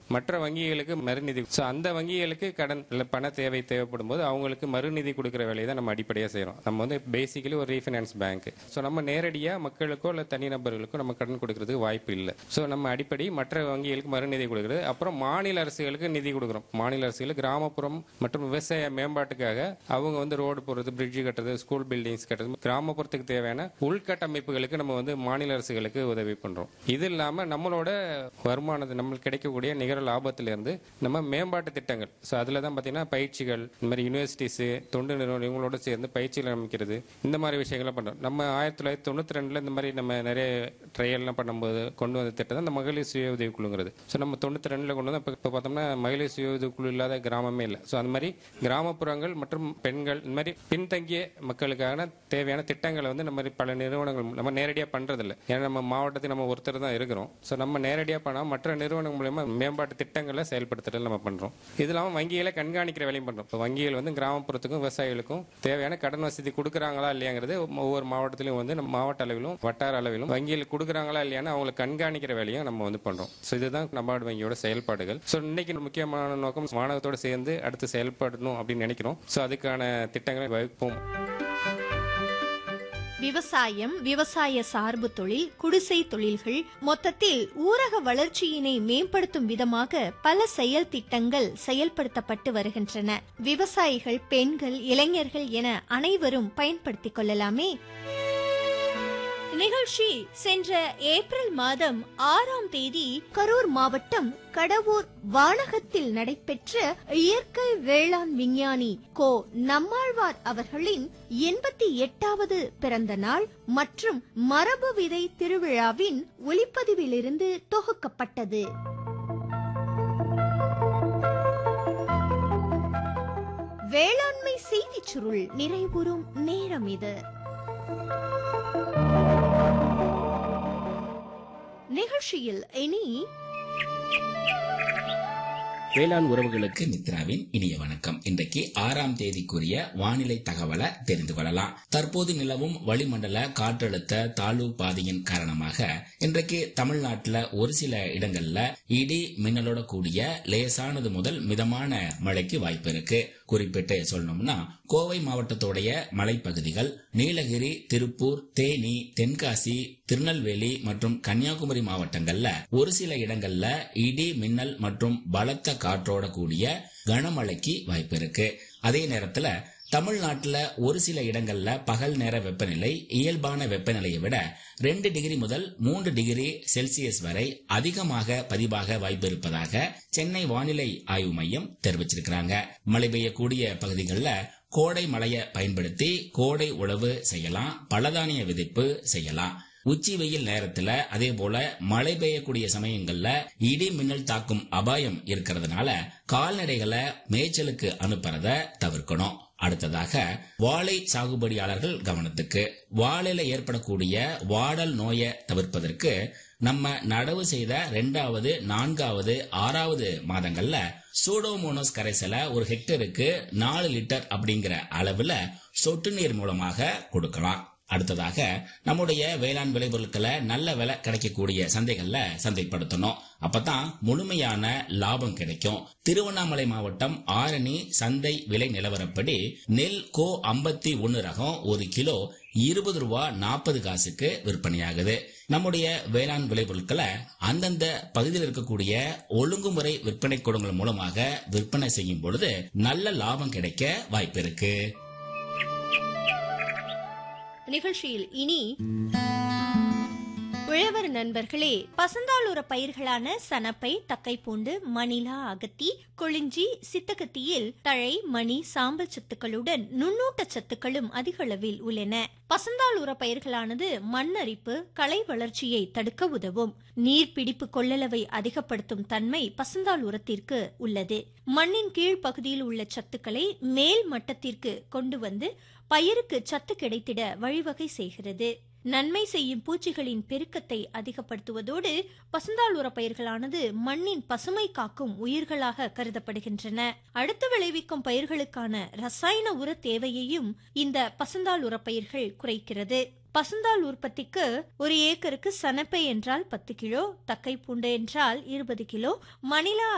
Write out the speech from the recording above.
மற்ற வங்கிகளுக்கு மறுநிதி ஸோ அந்த வங்கிகளுக்கு கடன் இல்லை பண தேவை தேவைப்படும் போது அவங்களுக்கு மறுநிதி கொடுக்குற வேலையை தான் நம்ம அடிப்படையாக செய்கிறோம் நம்ம வந்து பேசிக்கலி ஒரு ரீஃபைனான்ஸ் பேங்க் ஸோ நம்ம நேரடியாக மக்களுக்கோ இல்லை தனிநபர்களுக்கோ நம்ம கடன் கொடுக்கறதுக்கு வாய்ப்பு இல்லை ஸோ நம்ம அடிப்படை மற்ற வங்கிகளுக்கு மறுநிதி கொடுக்குறது அப்புறம் மாநில அரசுகளுக்கு நிதி கொடுக்குறோம் மாநில அரசுகளுக்கு கிராமப்புறம் மற்றும் விவசாய மேம்பாட்டுக்காக அவங்க வந்து ரோடு போடுறது பிரிட்ஜ் கட்டுறது ஸ்கூல் பில்டிங்ஸ் கட்டுறது கிராமப்புறத்துக்கு தேவையான உள்கட்டமைப்புகளுக்கு நம்ம வந்து மாநில அரசுகளுக்கு உதவி பண்றோம் இது இல்லாம நம்மளோட வருமானத்தை நம்மளுக்கு கிடைக்கக்கூடிய நிகர லாபத்திலிருந்து நம்ம மேம்பாட்டு திட்டங்கள் ஸோ அதில் தான் பார்த்தீங்கன்னா பயிற்சிகள் இந்த மாதிரி யூனிவர்சிட்டிஸ் தொண்டு நிறுவனம் இவங்களோட சேர்ந்து பயிற்சிகள் அமைக்கிறது இந்த மாதிரி விஷயங்கள்லாம் பண்றோம் நம்ம ஆயிரத்தி தொள்ளாயிரத்தி தொண்ணூற்றி ரெண்டில் இந்த மாதிரி நம்ம நிறைய ட்ரையல்லாம் பண்ணும்போது கொண்டு வந்த திட்டம் தான் இந்த மகளிர் சுய உதவி குழுங்கிறது ஸோ நம்ம தொண்ணூற்றி ரெண்டில் கொண்டு வந்து இப்போ பார்த்தோம்னா மகளிர் சுய உதவி குழு இல்லாத கிராமமே இல்லை ஸோ அந்த மாதிரி கிராமப்புறங்கள் மற்றும் பெண்கள் இந்த மாதிரி பின்தங்கிய மக்களுக்கான தேவையான திட்டங்களை வந்து நம்ம மாதிரி பல நிறுவனங்கள் நம்ம நேரடியாக பண்றதில்ல ஏன்னா நம்ம மாவட்டத்தில் நம்ம ஒருத்தர் தான் இருக்கிறோம் ஸோ நம்ம நேரடியாக பண்ணால் மற்ற நிறுவனங்கள் மூலயமா மேம்பாட்டு திட்டங்களை செயல்படுத்துறது நம்ம பண்றோம் இது இல்லாமல் வங்கிகளை கண்காணிக்கிற வேலையும் பண்றோம் இப்போ வங்கிகள் வந்து கிராமப்புறத்துக்கும் விவசாயிகளுக்கும் தேவையான கடன் வசதி கொடுக்குறாங்களா இல்லையாங்கிறது ஒவ்வொரு மாவட்டத்திலும் வந்து நம்ம மாவட்ட அளவிலும் வட்டார அளவிலும் வங்கியில் கொடுக்குறாங்களா இல்லையான்னு அவங்களை கண்காணிக்கிற வேலையும் நம்ம வந்து பண்றோம் ஸோ இதுதான் நபார்டு வங்கியோட செயல்பாடுகள் ஸோ இன்னைக்கு முக்கியமான நோக்கம் மாணவத்தோட சேர்ந்து அடுத்து செயல்படணும் அப்படின்னு நினைக்கிறோம் ஸோ அதுக்கான திட்டங்களை வகுப்போம் விவசாயம் விவசாய சார்பு தொழில் குடிசை தொழில்கள் மொத்தத்தில் ஊரக வளர்ச்சியினை மேம்படுத்தும் விதமாக பல செயல் திட்டங்கள் செயல்படுத்தப்பட்டு வருகின்றன விவசாயிகள் பெண்கள் இளைஞர்கள் என அனைவரும் பயன்படுத்திக் கொள்ளலாமே நிகழ்ச்சி சென்ற ஏப்ரல் மாதம் ஆறாம் தேதி கரூர் மாவட்டம் கடவூர் வானகத்தில் நடைபெற்ற இயற்கை வேளாண் விஞ்ஞானி கோ நம்மாழ்வார் அவர்களின் எண்பத்தி எட்டாவது பிறந்த நாள் மற்றும் மரபு விதை திருவிழாவின் ஒளிப்பதிவிலிருந்து தொகுக்கப்பட்டது வேளாண்மை செய்திச் சுருள் நிறைவுறும் நேரம் இது நிகழ்ச்சியில் இனி வேளாண் உறவுகளுக்கு நித்ராவின் இனிய வணக்கம் இன்றைக்கு ஆறாம் தேதிக்குரிய வானிலை தகவலை தெரிந்து கொள்ளலாம் தற்போது நிலவும் வளிமண்டல காற்றழுத்த தாழ்வு பாதையின் காரணமாக இன்றைக்கு தமிழ்நாட்டுல ஒரு சில இடங்கள்ல இடி மின்னலோட கூடிய லேசானது முதல் மிதமான மழைக்கு வாய்ப்பு இருக்கு குறிப்பிட்டு சொல்லணும்னா கோவை மாவட்டத்துடைய மலைப்பகுதிகள் நீலகிரி திருப்பூர் தேனி தென்காசி திருநெல்வேலி மற்றும் கன்னியாகுமரி மாவட்டங்கள்ல ஒரு சில இடங்கள்ல இடி மின்னல் மற்றும் பலத்த காற்றோட கூடிய கனமழைக்கு வாய்ப்பு இருக்கு அதே நேரத்துல தமிழ்நாட்டுல ஒரு சில இடங்கள்ல பகல் நேர வெப்பநிலை இயல்பான வெப்பநிலையை விட ரெண்டு டிகிரி முதல் மூன்று டிகிரி செல்சியஸ் வரை அதிகமாக பதிவாக வாய்ப்பு இருப்பதாக சென்னை வானிலை ஆய்வு மையம் தெரிவிச்சிருக்கிறாங்க மழை பெய்யக்கூடிய பகுதிகளில் கோடை மழையை பயன்படுத்தி கோடை உழவு செய்யலாம் பலதானிய விதைப்பு செய்யலாம் உச்சி வெயில் நேரத்துல அதே போல மழை பெய்யக்கூடிய சமயங்கள்ல இடி மின்னல் தாக்கும் அபாயம் இருக்கிறதுனால கால்நடைகளை மேய்ச்சலுக்கு அனுப்புறத தவிர்க்கணும் அடுத்ததாக வாழை சாகுபடியாளர்கள் கவனத்துக்கு வாழையில ஏற்படக்கூடிய வாடல் நோயை தவிர்ப்பதற்கு நம்ம நடவு செய்த ரெண்டாவது நான்காவது ஆறாவது மாதங்கள்ல சூடோமோனோஸ் கரைசலை ஒரு ஹெக்டருக்கு நாலு லிட்டர் அப்படிங்கிற அளவுல சொட்டு நீர் மூலமாக கொடுக்கலாம் அடுத்ததாக நம்முடைய வேளாண் விளைபொருட்களை நல்ல விலை கிடைக்கக்கூடிய சந்தைகள்ல சந்தைப்படுத்தணும் அப்பதான் முழுமையான லாபம் கிடைக்கும் திருவண்ணாமலை மாவட்டம் ஆரணி சந்தை விலை நிலவரப்படி நெல் கோ ஐம்பத்தி ஒன்னு ரகம் ஒரு கிலோ இருபது ரூபா நாற்பது காசுக்கு விற்பனையாகுது நம்முடைய வேளாண் விளைபொருட்களை அந்தந்த பகுதியில் இருக்கக்கூடிய ஒழுங்குமுறை விற்பனை கூடங்கள் மூலமாக விற்பனை செய்யும் பொழுது நல்ல லாபம் கிடைக்க வாய்ப்பு இருக்கு நிகழ்ச்சியில் இனி உழவர் நண்பர்களே பசந்தாளுர பயிர்களான சனப்பை தக்கைப்பூண்டு மணிலா அகத்தி கொளிஞ்சி சித்தகத்தியில் தழை மணி சாம்பல் சத்துக்களுடன் நுண்ணூட்ட சத்துக்களும் அதிக அளவில் உள்ளன பசந்தாளுர பயிர்களானது மண்ணரிப்பு களை வளர்ச்சியை தடுக்க உதவும் நீர் பிடிப்பு கொள்ளளவை அதிகப்படுத்தும் தன்மை பசந்தாள் உரத்திற்கு உள்ளது மண்ணின் கீழ் பகுதியில் உள்ள சத்துக்களை மேல் மட்டத்திற்கு கொண்டு வந்து பயிருக்கு சத்து கிடைத்திட வழிவகை செய்கிறது நன்மை செய்யும் பூச்சிகளின் பெருக்கத்தை அதிகப்படுத்துவதோடு பசுந்தாள் உர பயிர்களானது மண்ணின் பசுமை காக்கும் உயிர்களாக கருதப்படுகின்றன அடுத்து விளைவிக்கும் பயிர்களுக்கான ரசாயன உர தேவையையும் இந்த பசுந்தாள் உர பயிர்கள் குறைக்கிறது பசுந்தாள் உற்பத்திக்கு ஒரு ஏக்கருக்கு சனப்பை என்றால் பத்து கிலோ தக்கை பூண்டு என்றால் இருபது கிலோ மணிலா